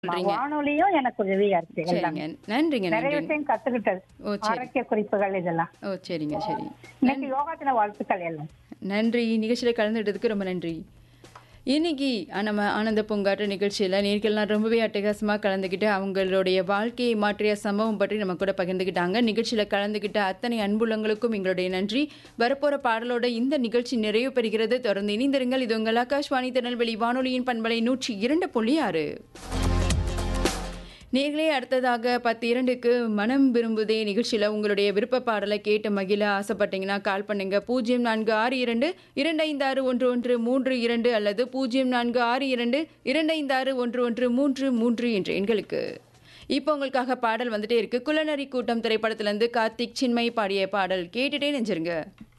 சொல்றீங்க வானொலியும் எனக்கு உதவியா இருக்கு எல்லாம் சரிங்க நன்றிங்க நிறைய நன்றி விஷயம் கத்துக்கிட்டது ஓ சரி ஆரோக்கிய குறிப்புகள் இதெல்லாம் ஓ சரிங்க சரி இன்னைக்கு யோகா தின வாழ்த்துக்கள் எல்லாம் நன்றி நிகழ்ச்சியில் கலந்துட்டதுக்கு ரொம்ப நன்றி இன்னைக்கு அஹ், நம்ம ஆனந்த பூங்காற்று நிகழ்ச்சியில் நேர்கள்லாம் ரொம்பவே அட்டகாசமாக கலந்துக்கிட்டு அவங்களுடைய வாழ்க்கையை மாற்றிய சம்பவம் பற்றி நம்ம கூட பகிர்ந்துக்கிட்டாங்க நிகழ்ச்சியில் கலந்துக்கிட்ட அத்தனை அன்புள்ளங்களுக்கும் எங்களுடைய நன்றி வரப்போகிற பாடலோட இந்த நிகழ்ச்சி நிறைவு பெறுகிறது தொடர்ந்து இணைந்திருங்கள் இது உங்கள் ஆகாஷ்வாணி திருநெல்வேலி வானொலியின் பண்பலை நூற்றி இரண்டு புள்ளி ஆறு நேர்களே அடுத்ததாக பத்து இரண்டுக்கு மனம் விரும்புதே நிகழ்ச்சியில் உங்களுடைய விருப்ப பாடலை கேட்டு மகிழ ஆசைப்பட்டீங்கன்னா கால் பண்ணுங்க பூஜ்ஜியம் நான்கு ஆறு இரண்டு இரண்டு ஐந்து ஆறு ஒன்று ஒன்று மூன்று இரண்டு அல்லது பூஜ்ஜியம் நான்கு ஆறு இரண்டு இரண்டு ஐந்து ஆறு ஒன்று ஒன்று மூன்று மூன்று என்ற எண்களுக்கு இப்போ உங்களுக்காக பாடல் வந்துட்டே இருக்கு குலநரி கூட்டம் திரைப்படத்திலிருந்து கார்த்திக் சின்மை பாடிய பாடல் கேட்டுட்டே நெஞ்சிருங்க